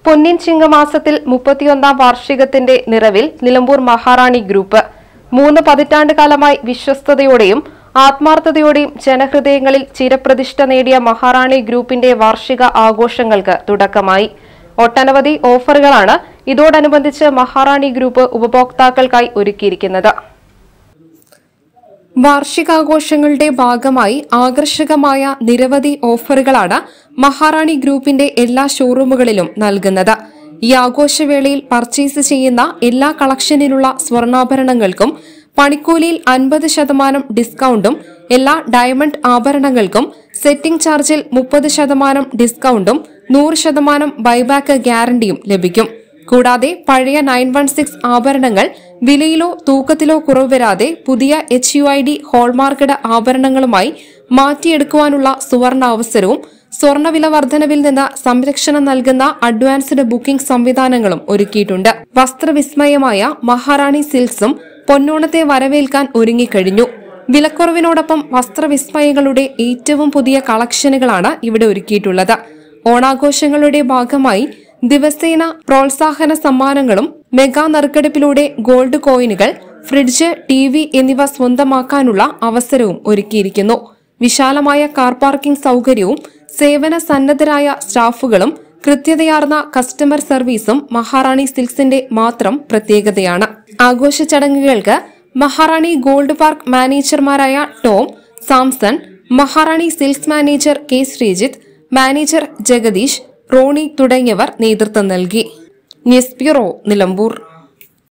പൊന്നിൻ ചിങ്ങമാസത്തിൽ മുപ്പത്തിയൊന്നാം വാർഷികത്തിന്റെ നിറവിൽ നിലമ്പൂർ മഹാറാണി ഗ്രൂപ്പ് മൂന്ന് പതിറ്റാണ്ട് കാലമായി വിശ്വസ്തയോടെയും ആത്മാർത്ഥതയോടെയും ജനഹൃദയങ്ങളിൽ ചിരപ്രതിഷ്ഠ നേടിയ മഹാറാണി ഗ്രൂപ്പിന്റെ വാർഷിക ആഘോഷങ്ങൾക്ക് തുടക്കമായി ഒട്ടനവധി ഓഫറുകളാണ് ഇതോടനുബന്ധിച്ച് മഹാറാണി ഗ്രൂപ്പ് ഉപഭോക്താക്കൾക്കായി ഒരുക്കിയിരിക്കുന്നത് വാർഷികാഘോഷങ്ങളുടെ ഭാഗമായി ആകർഷകമായ നിരവധി ഓഫറുകളാണ് മഹാറാണി ഗ്രൂപ്പിന്റെ എല്ലാ ഷോറൂമുകളിലും നൽകുന്നത് ഈ ആഘോഷവേളയിൽ പർച്ചേസ് ചെയ്യുന്ന എല്ലാ കളക്ഷനിലുള്ള സ്വർണ്ണാഭരണങ്ങൾക്കും പണിക്കൂലിയിൽ അൻപത് ശതമാനം ഡിസ്കൗണ്ടും എല്ലാ ഡയമണ്ട് ആഭരണങ്ങൾക്കും സെറ്റിംഗ് ചാർജിൽ മുപ്പത് ശതമാനം ഡിസ്കൗണ്ടും നൂറ് ശതമാനം ബൈബാക്ക് ഗ്യാരണ്ടിയും ലഭിക്കും കൂടാതെ പഴയ നയൻ വൺ സിക്സ് ആഭരണങ്ങൾ വിലയിലോ തൂക്കത്തിലോ കുറവ് വരാതെ പുതിയ H U I D hallmarked ആഭരണങ്ങളുമായി മാറ്റിയെടുക്കുവാനുള്ള സുവർണ അവസരവും സ്വർണ്ണവില വർധനവിൽ നിന്ന് സംരക്ഷണം നൽകുന്ന അഡ്വാൻസ്ഡ് ബുക്കിംഗ് സംവിധാനങ്ങളും ഒരുക്കിയിട്ടുണ്ട് വസ്ത്രവിസ്മയമായ മഹാറാണി സിൽക്സും പൊന്നോണത്തെ വരവേൽക്കാൻ ഒരുങ്ങിക്കഴിഞ്ഞു വിലക്കുറവിനോടൊപ്പം വസ്ത്രവിസ്മയങ്ങളുടെ ഏറ്റവും പുതിയ കളക്ഷനുകളാണ് ഇവിടെ ഒരുക്കിയിട്ടുള്ളത് ഓണാഘോഷങ്ങളുടെ ഭാഗമായി ദിവസേന പ്രോത്സാഹന സമ്മാനങ്ങളും മെഗാ നറുക്കെടുപ്പിലൂടെ ഗോൾഡ് കോയിനുകൾ ഫ്രിഡ്ജ് ടി വി എന്നിവ സ്വന്തമാക്കാനുള്ള അവസരവും ഒരുക്കിയിരിക്കുന്നു വിശാലമായ കാർ പാർക്കിംഗ് സൗകര്യവും സേവന സന്നദ്ധരായ സ്റ്റാഫുകളും കൃത്യതയാർന്ന കസ്റ്റമർ സർവീസും മഹാറാണി സിൽക്സിന്റെ മാത്രം പ്രത്യേകതയാണ് ആഘോഷ ചടങ്ങുകൾക്ക് മഹാറാണി ഗോൾഡ് പാർക്ക് മാനേജർമാരായ Tom Samson Maharani silks manager K Sreejith manager Jagadish Ronnie തുടങ്ങിയവർ നേതൃത്വം നൽകി ന്യൂസ് ബ്യൂറോ നിലമ്പൂർ